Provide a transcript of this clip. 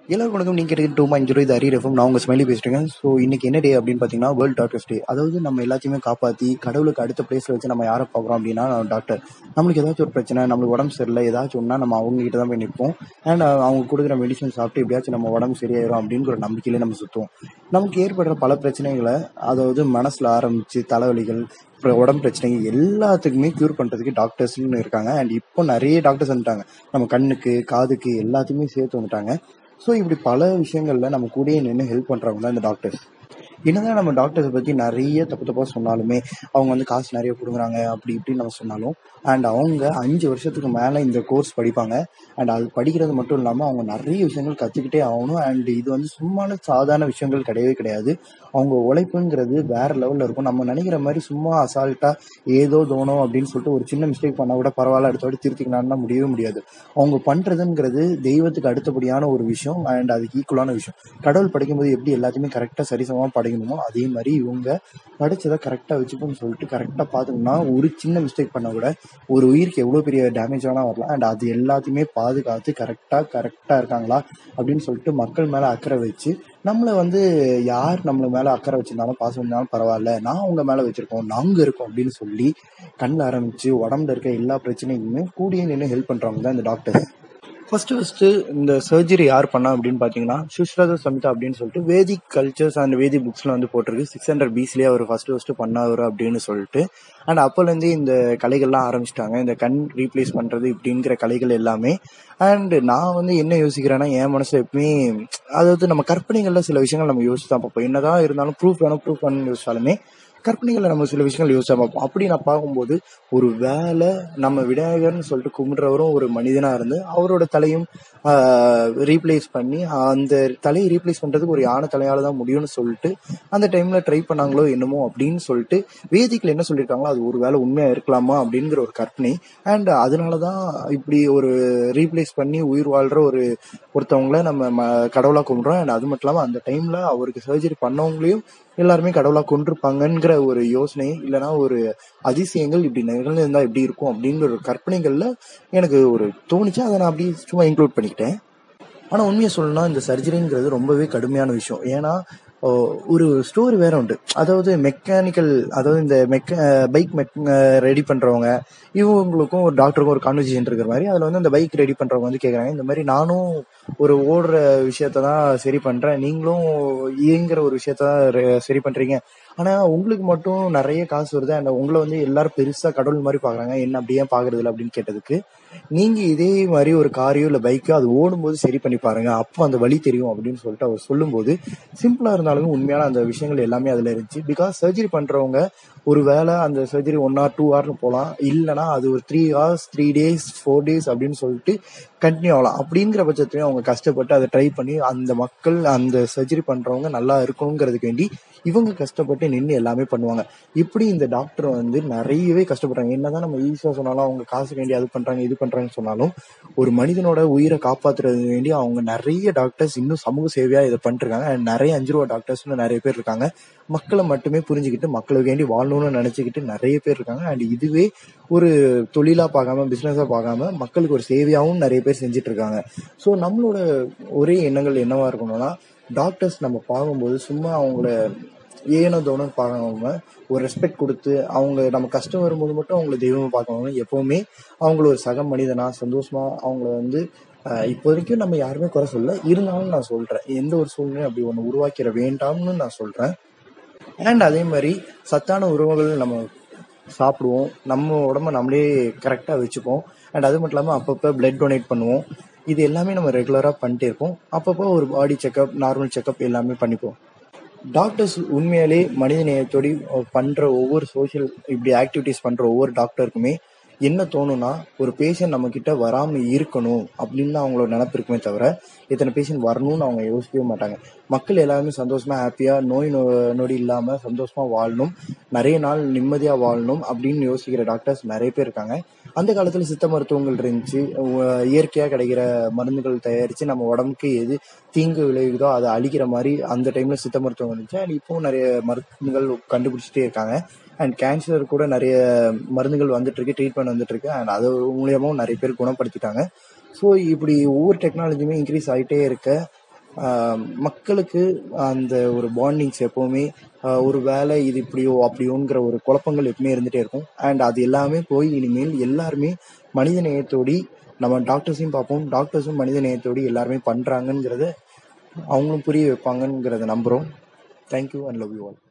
எல்லாருக்கும் வணக்கம் நீங்க கேட்டு டூ பாயிண்ட் ஜீரோ இது அரியர் எஃப்எம் நான் உங்க ஸ்மைலி பேசுறேன் ஸோ இன்னைக்கு என்ன டே அப்படின்னு பாத்தீங்கன்னா வேர்ல்ட் டாக்டர்ஸ் டே அதாவது நம்ம எல்லாத்தையுமே காப்பாத்தி கடவுளுக்கு அடுத்த பிளேஸ்ல வச்சு நம்ம யாரை பார்க்குறோம் அப்படின்னா டாக்டர் நம்மளுக்கு ஏதாச்சும் ஒரு பிரச்சனை நம்மளுக்கு உடம்பு சரியில்லை ஏதாச்சும் ஒன்றா நம்ம அவங்க கிட்ட தான் போய் நிற்போம் அண்ட் அவங்க கொடுக்குற மெடிசன் சாப்பிட்டு எப்படியாச்சும் நம்ம உடம்பு சரியாயிரும் அப்படிங்கிற ஒரு நம்பிக்கையில நம்ம சுத்துவோம் நமக்கு ஏற்படுற பல பிரச்சனைகளை அதாவது மனசுல ஆரம்பிச்சு தலைவலிகள் அப்புறம் உடம்பு பிரச்சனை எல்லாத்துக்குமே க்யூர் பண்றதுக்கு டாக்டர்ஸ்னு இருக்காங்க அண்ட் இப்போ நிறைய டாக்டர்ஸ் வந்துட்டாங்க நம்ம கண்ணுக்கு காதுக்கு எல்லாத்தையுமே சேர்த்து வந்துட்டாங்க ஸோ இப்படி பல விஷயங்கள்ல நம்ம கூடயே நின்று ஹெல்ப் பண்றவங்க தான் இந்த டாக்டர்ஸ் என்னதான் நம்ம டாக்டர்ஸ் பத்தி நிறைய தப்பு தப்பா சொன்னாலுமே அவங்க வந்து காசு நிறைய கொடுக்குறாங்க அப்படி இப்படின்னு நம்ம சொன்னாலும் அண்ட் அவங்க அஞ்சு வருஷத்துக்கு மேல இந்த கோர்ஸ் படிப்பாங்க அண்ட் அது படிக்கிறது மட்டும் இல்லாம அவங்க நிறைய விஷயங்கள் கத்துக்கிட்டே ஆகணும் அண்ட் இது வந்து சும்மான சாதாரண விஷயங்கள் கிடையவே கிடையாது அவங்க உழைப்புங்கிறது வேற லெவல்ல இருக்கும் நம்ம நினைக்கிற மாதிரி சும்மா அசால்ட்டா ஏதோ தோணும் அப்படின்னு சொல்லிட்டு ஒரு சின்ன மிஸ்டேக் பண்ணா கூட பரவாயில்ல அடுத்த வாட்டி திருத்திக்கலாம்னா முடியவே முடியாது அவங்க பண்றதுங்கிறது தெய்வத்துக்கு அடுத்தபடியான ஒரு விஷயம் அண்ட் அதுக்கு ஈக்குவலான விஷயம் கடவுள் படிக்கும்போது எப்படி எல்லாத்தையுமே கரெக்டா சரிசமமா படைக்கணுமோ அதே மாதிரி இவங்க படிச்சதை கரெக்டா வச்சுக்கணும்னு சொல்லிட்டு கரெக்டா பாத்துக்கணும்னா ஒரு சின்ன மிஸ்டேக் பண்ண கூட ஒரு உயிருக்கு எவ்வளவு பெரிய டேமேஜ் வேணா வரலாம் அண்ட் அது எல்லாத்தையுமே பாதுகாத்து கரெக்டா கரெக்டா இருக்காங்களா அப்படின்னு சொல்லிட்டு மக்கள் மேல அக்கறை வச்சு நம்மள வந்து யார் நம்மள மேல அக்கறை வச்சிருந்தாலும் பாசம் இருந்தாலும் பரவாயில்ல நான் உங்க மேல வச்சிருக்கோம் நாங்க இருக்கோம் அப்படின்னு சொல்லி கண்ணில் ஆரம்பிச்சு உடம்புல இருக்க எல்லா பிரச்சனைக்குமே கூடிய நின்று ஹெல்ப் பண்றவங்க தான் இந்த டாக்டர் ஃபர்ஸ்ட் ஃபர்ஸ்ட் இந்த சர்ஜரி யார் பண்ணா அப்படின்னு பாத்தீங்கன்னா சுஷ்ரத சமிதா அப்படின்னு சொல்லிட்டு வேதிக் கல்ச்சர்ஸ் அண்ட் வேதிக் புக்ஸ்ல வந்து போட்டிருக்கு சிக்ஸ் ஹண்ட்ரட் பிஸ்லயே அவர் ஃபர்ஸ்ட் ஃபர்ஸ்ட் பண்ணாரு அப்படின்னு சொல்லிட்டு அண்ட் அப்போல இருந்து இந்த கலைகள்லாம் ஆரம்பிச்சிட்டாங்க இந்த கண் ரீப்ளேஸ் பண்றது இப்படிங்கிற கலைகள் எல்லாமே அண்ட் நான் வந்து என்ன யோசிக்கிறேன்னா என் மனசுல எப்பவுமே அதாவது நம்ம கற்பனைகள்ல சில விஷயங்கள் நம்ம யோசிச்சு தான் பார்ப்போம் என்னதான் இருந்தாலும் ப்ரூஃப் வேணும் ப்ரூஃப் வேணும்னு யோசிச்சாலுமே கற்பனைகளை நம்ம சில விஷயங்கள் யோசிச்சா பார்ப்போம் அப்படி நான் பார்க்கும்போது ஒரு வேலை நம்ம விநாயகர்னு சொல்லிட்டு கும்பிடுறவரும் ஒரு மனிதனா இருந்து அவரோட தலையும் ரீப்ளேஸ் பண்ணி அந்த தலையை ரீப்ளேஸ் பண்றதுக்கு ஒரு யானை தலையால தான் முடியும்னு சொல்லிட்டு அந்த டைம்ல ட்ரை பண்ணாங்களோ என்னமோ அப்படின்னு சொல்லிட்டு வேதிக்குல என்ன சொல்லியிருக்காங்களோ அது ஒரு வேலை உண்மையா இருக்கலாமா அப்படிங்கிற ஒரு கற்பனை அண்ட் அதனாலதான் இப்படி ஒரு ரீப்ளேஸ் பண்ணி உயிர் வாழ்ற ஒரு ஒருத்தவங்கள நம்ம ம- கடவுளா கும்பிடுறோம் அண்ட் அது மட்டும் இல்லாம அந்த டைம்ல அவருக்கு சர்ஜரி பண்ணவங்களையும் எல்லாருமே கடவுளா கொண்டிருப்பாங்கங்கிற ஒரு யோசனை இல்லைன்னா ஒரு அதிசயங்கள் இப்படி நிகழ்ந்திருந்தா எப்படி இருக்கும் அப்படிங்கிற ஒரு கற்பனைகள்ல எனக்கு ஒரு தோணுச்சு அதை நான் அப்படியே சும்மா இன்க்ளூட் பண்ணிக்கிட்டேன் ஆனா உண்மையை சொல்லணும்னா இந்த சர்ஜரிங்கிறது ரொம்பவே கடுமையான விஷயம் ஏன்னா ஓ, ஒரு ஸ்டோரி வேற உண்டு அதாவது மெக்கானிக்கல் அதாவது இந்த மெக்க பைக் மெக் ரெடி பண்றவங்க இவங்களுக்கும் ஒரு டாக்டருக்கும் ஒரு கான்வர்சேஷன் இருக்கிற மாதிரி அதுல வந்து அந்த பைக் ரெடி பண்றவங்க வந்து கேக்குறாங்க இந்த மாதிரி நானும் ஒரு ஓடுற விஷயத்த தான் சரி பண்றேன் நீங்களும் இயங்குற ஒரு விஷயத்த தான் ரெ- சரி பண்றீங்க ஆனா உங்களுக்கு மட்டும் நிறைய காசு வருது அண்ட் உங்களை வந்து எல்லாரும் பெருசா கடவுள் மாதிரி பாக்குறாங்க என்ன அப்படியே பாக்குறது இல்ல அப்படின்னு கேட்டதுக்கு நீங்க இதே மாதிரி ஒரு காரையோ இல்ல பைக்கோ அது ஓடும்போது சரி பண்ணி பாருங்க அப்போ அந்த வழி தெரியும் அப்படின்னு சொல்லிட்டு அவர் சொல்லும்போது சிம்பிளா இருந்தாலும் உண்மையான அந்த விஷயங்கள் எல்லாமே அதுல இருந்துச்சு பிகாஸ் சர்ஜரி பண்றவங்க ஒரு வேளை அந்த சர்ஜரி ஒன் ஆர் டூ ஹவர்னு போகலாம் இல்லைன்னா அது ஒரு three hours three days four days அப்படின்னு சொல்லிட்டு கண்டினியூ ஆகலாம் அப்படிங்கிற பட்சத்துலயும் அவங்க கஷ்டப்பட்டு அதை ட்ரை பண்ணி அந்த மக்கள் அந்த சர்ஜரி பண்றவங்க நல்லா இருக்கணுங்கிறதுக்கு வேண்டி இவங்க கஷ்டப்பட்டு நின்று எல்லாமே பண்ணுவாங்க இப்படி இந்த டாக்டர் வந்து நிறையவே கஷ்டப்படுறாங்க என்னதான் நம்ம ஈஸியா சொன்னாலும் அவங்க காசு வேண்டி அது பண்றாங்க இது பண்றாங்கன்னு சொன்னாலும் ஒரு மனிதனோட உயிரை காப்பாத்துறது வேண்டி அவங்க நிறைய டாக்டர்ஸ் இன்னும் சமூக சேவையா இதை பண்ணிருக்காங்க And நிறைய அஞ்சு ரூபா டாக்டர்ஸ்னு நிறைய பேர் இருக்காங்க மக்களை மட்டுமே புரிஞ்சுக்கிட்டு மக்களுக்கு வேண்டி வாழணும்னு நினைச்சுக்கிட்டு நிறைய பேர் இருக்காங்க அண்ட் இதுவே ஒரு தொழிலா பார்க்காம பிசினஸா பார்க்காம மக்களுக்கு ஒரு சேவையாவும் நிறைய பேர் செஞ்சுட்டு இருக்காங்க ஸோ நம்மளோட ஒரே எண்ணங்கள் என்னவா இருக்கணும்னா டாக்டர்ஸ் நம்ம பார்க்கும்போது சும்மா அவங்கள ஏனோ தோணும் பார்க்காம ஒரு ரெஸ்பெக்ட் கொடுத்து அவங்க நம்ம கஷ்டம் வரும்போது மட்டும் அவங்கள தெய்வமா பார்க்கணும் எப்பவுமே அவங்கள ஒரு சக மனிதனா சந்தோஷமா அவங்கள வந்து ஆஹ் இப்போ வரைக்கும் நம்ம யாருமே குறை சொல்ல இருந்தாலும் நான் சொல்றேன் எந்த ஒரு சூழ்நிலையும் அப்படி ஒண்ணு உருவாக்கிட வேண்டாம்னு நான் சொல்றேன் அண்ட் அதே மாதிரி சத்தான உறவுகள் நம்ம சாப்பிடுவோம் நம்ம உடம்ப நம்மளே கரெக்டா வச்சுப்போம் அண்ட் அது மட்டும் இல்லாம அப்பப்போ பிளட் டொனேட் பண்ணுவோம் இது எல்லாமே நம்ம ரெகுலரா பண்ணிட்டே இருப்போம் அப்பப்போ ஒரு பாடி செக்அப் நார்மல் செக்அப் எல்லாமே பண்ணிப்போம் டாக்டர்ஸ் உண்மையாலே மனித நேயத்தோடி பண்ற ஒவ்வொரு சோஷியல் இப்படி ஆக்டிவிட்டிஸ் பண்ற ஒவ்வொரு டாக்டருக்குமே என்ன தோணும்னா ஒரு பேஷண்ட் நம்ம கிட்ட வராம இருக்கணும் அப்படின்னு தான் அவங்களோட நினப்பு இருக்குமே தவிர இத்தனை பேஷண்ட் வரணும்னு அவங்க யோசிக்கவே மாட்டாங்க மக்கள் எல்லாருமே சந்தோஷமா ஹாப்பியா நோய் நொ- நொடி இல்லாம சந்தோஷமா வாழணும் நிறைய நாள் நிம்மதியா வாழணும் அப்படின்னு யோசிக்கிற டாக்டர்ஸ் நிறைய பேர் இருக்காங்க அந்த காலத்துல சித்த மருத்துவங்கள் இருந்துச்சு உ- இயற்கையா கிடைக்கிற மருந்துகள் தயாரிச்சு நம்ம உடம்புக்கு எது தீங்கு விளைவிக்குதோ அதை அழிக்கிற மாதிரி அந்த டைம்ல சித்த மருத்துவம் இருந்துச்சு அண்ட் இப்போ நிறைய மருந்துகள் கண்டுபிடிச்சிட்டே இருக்காங்க அண்ட் கேன்சர் கூட நிறைய மருந்துகள் வந்துட்டு இருக்கு ட்ரீட்மெண்ட் வந்துட்டு இருக்கு அண்ட் அது மூலியமாவும் நிறைய பேர் குணப்படுத்திட்டாங்க ஸோ இப்படி ஒவ்வொரு டெக்னாலஜியுமே இன்க்ரீஸ் ஆகிட்டே இருக்க ஆஹ் மக்களுக்கு அந்த ஒரு பாண்டிங்ஸ் எப்பவுமே ஆஹ் ஒரு வேலை இது இப்படியோ அப்படியோங்கிற ஒரு குழப்பங்கள் எப்பவுமே இருந்துட்டே இருக்கும் அண்ட் அது எல்லாமே போய் இனிமேல் எல்லாருமே மனித நேயத்தோடி நம்ம டாக்டர்ஸையும் பார்ப்போம் டாக்டர்ஸும் மனித நேயத்தோடி எல்லாருமே பண்றாங்கங்கிறத அவங்களும் புரிய வைப்பாங்கங்கிறத நம்புறோம் thank you and love you all